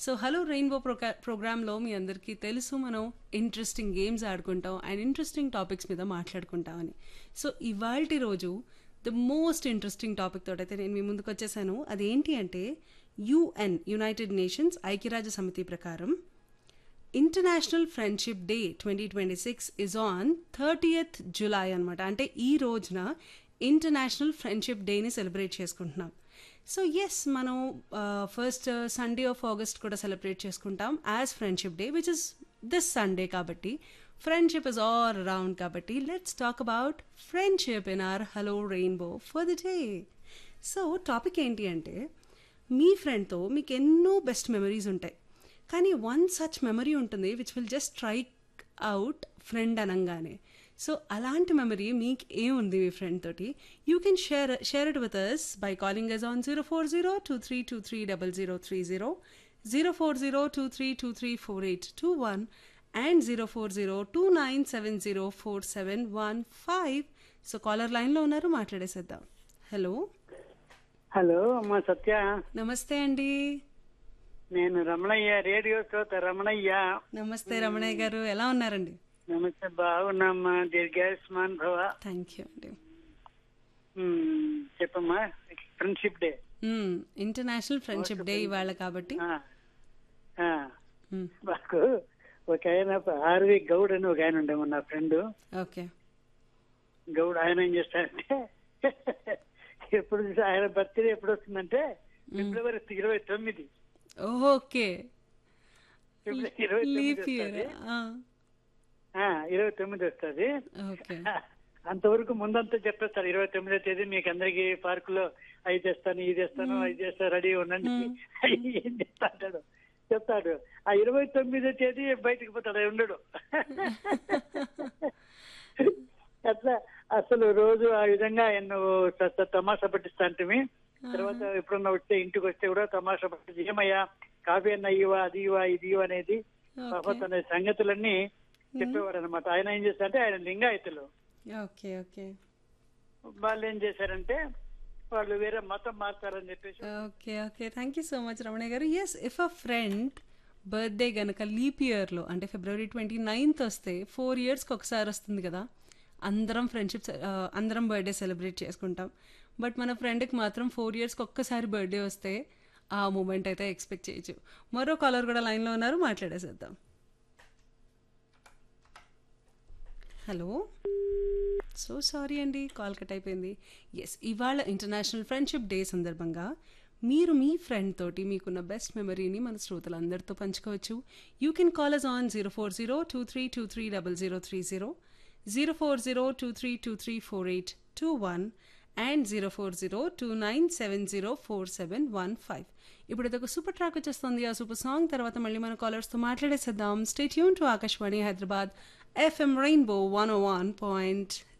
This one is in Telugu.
సో హలో రెయిన్బో ప్రోగ్రా ప్రోగ్రాంలో మీ అందరికీ తెలుసు మనం ఇంట్రెస్టింగ్ గేమ్స్ ఆడుకుంటాం అండ్ ఇంట్రెస్టింగ్ టాపిక్స్ మీద మాట్లాడుకుంటామని సో ఇవాల్టి రోజు ద మోస్ట్ ఇంట్రెస్టింగ్ టాపిక్ తోటైతే నేను మీ ముందుకు వచ్చేసాను అదేంటి అంటే యుఎన్ యునైటెడ్ నేషన్స్ ఐక్యరాజ్య సమితి ప్రకారం international friendship day twenty twenty six is on thirtieth July అనమాట అంటే ఈ రోజున ఇంటర్నేషనల్ ఫ్రెండ్షిప్ డేని సెలబ్రేట్ చేసుకుంటున్నాం సో ఎస్ మనం ఫస్ట్ సండే ఆఫ్ ఆగస్ట్ కూడా సెలబ్రేట్ చేసుకుంటాం as friendship day which is this Sunday కాబట్టి ఫ్రెండ్షిప్ ఇస్ ఆల్ అరౌండ్ కాబట్టి let's talk about friendship in our hello rainbow for the day so topic ఏంటి అంటే మీ ఫ్రెండ్తో మీకు ఎన్నో బెస్ట్ మెమరీస్ ఉంటాయి కానీ వన్ సచ్ మెమరీ ఉంటుంది which will just strike out friend అనగానే సో అలాంటి మెమరీ మీకు ఏముంది మీ ఫ్రెండ్ తోటి you can share share it with us by calling us on zero four zero two three two three double zero three zero zero four zero two three two three four eight two one and zero four zero two nine seven zero four seven one five so caller లైన్లో ఉన్నారు మాట్లాడేసేద్దాం హలో హలో అమ్మా సత్య నమస్తే అండి నేను రమణయ్య రేడియో శ్రోత రమణయ్య నమస్తే రమణయ్య గారు ఎలా ఉన్నారండి నమస్తే బాగున్నామ్మా దీర్ఘాయుష్మాన్ భవ థ్యాంక్ యూ అండి ఉమ్, చెప్పమ్మా ఫ్రెండ్షిప్ డే మ్మ్. ఇంటర్నేషనల్ ఫ్రెండ్షిప్ డే ఇవాళ కాబట్టి ఆ, ఆ, మ్మ్. మాకు ఒక ఆయన ఆర్వి గౌడ్ అని ఒక ఆయన ఉండేమో నా ఫ్రెండ్ ఓకే గౌడ్ ఆయన ఏం చేస్తాడంటే ఎప్పుడు చూసి ఆయన బర్త్డే ఎప్పుడు వస్తుందంటే ఫిబ్రవరి ఇరవై తొమ్మిది ఓకే ఫిబ్రవరి ఇరవై లీప్ తొమ్మిది ఇయర్ వస్తుంది ఆ, ఇరవై తొమ్మిది వస్తుంది ఓకే అంతవరకు ముందంతా చెప్పేస్తారు ఇరవై తొమ్మిదో తేదీ మీకు అందరికి పార్క్ లో అవి చేస్తాను ఇది చేస్తాను అది చేస్తాను రెడీ ఉండండి ఏం చేస్తా అంటాడు చెప్తాడు ఆ ఇరవై తొమ్మిదో తేదీ బయటకు పోతాడు అయి ఉండడు అట్లా అసలు రోజు ఆ విధంగా ఎన్నో తమాషా పట్టిస్తా అంటే తర్వాత ఎప్పుడన్నా వస్తే ఇంటికి వస్తే కూడా తమాషా పట్టించి ఏమయ్యా కాఫీ అన్న ఇవ్వా అది ఇవ్వా ఇది ఇవ్వ అనేది పాప తన సంగతులన్నీ చెప్పేవారు అనమాట ఆయన ఏం చేస్తారంటే ఆయన లింగాయతులు ఓకే ఓకే వాళ్ళు ఏం చేశారంటే వాళ్ళు వేరే మతం మారుతారని చెప్పేసి okay okay thank you so much Ramanayya గారు yes if a friend birthday గనక లీప్ ఇయర్లో అంటే ఫిబ్రవరి ట్వంటీ నైన్త్ వస్తే ఫోర్ ఇయర్స్కి ఒకసారి వస్తుంది కదా అందరం ఫ్రెండ్షిప్ అందరం బర్త్డే సెలబ్రేట్ చేసుకుంటాం బట్ మన ఫ్రెండ్కి మాత్రం ఫోర్ ఇయర్స్కి ఒక్కసారి బర్త్డే వస్తే ఆ మూమెంట్ అయితే ఎక్స్పెక్ట్ చేయొచ్చు మరో కాలర్ కూడా లైన్లో ఉన్నారు మాట్లాడేసేద్దాం హలో సో సారీ అండి కాల్ కట్ అయిపోయింది ఎస్ ఇవాళ ఇంటర్నేషనల్ ఫ్రెండ్షిప్ డే సందర్భంగా మీరు మీ ఫ్రెండ్ తోటి మీకున్న బెస్ట్ మెమరీని మన శ్రోతలందరితో పంచుకోవచ్చు you can call us on zero four zero two three two three double zero three zero zero four zero two three two three four eight two one and zero four zero two nine seven zero four seven one five ఇప్పుడు ఇదొక సూపర్ ట్రాక్ వచ్చేస్తుంది ఆ సూపర్ సాంగ్ తర్వాత మళ్ళీ మన కాలర్స్తో మాట్లాడేసేద్దాం స్టేట్ యూన్ to Akashvani Hyderabad FM rainbow one O one point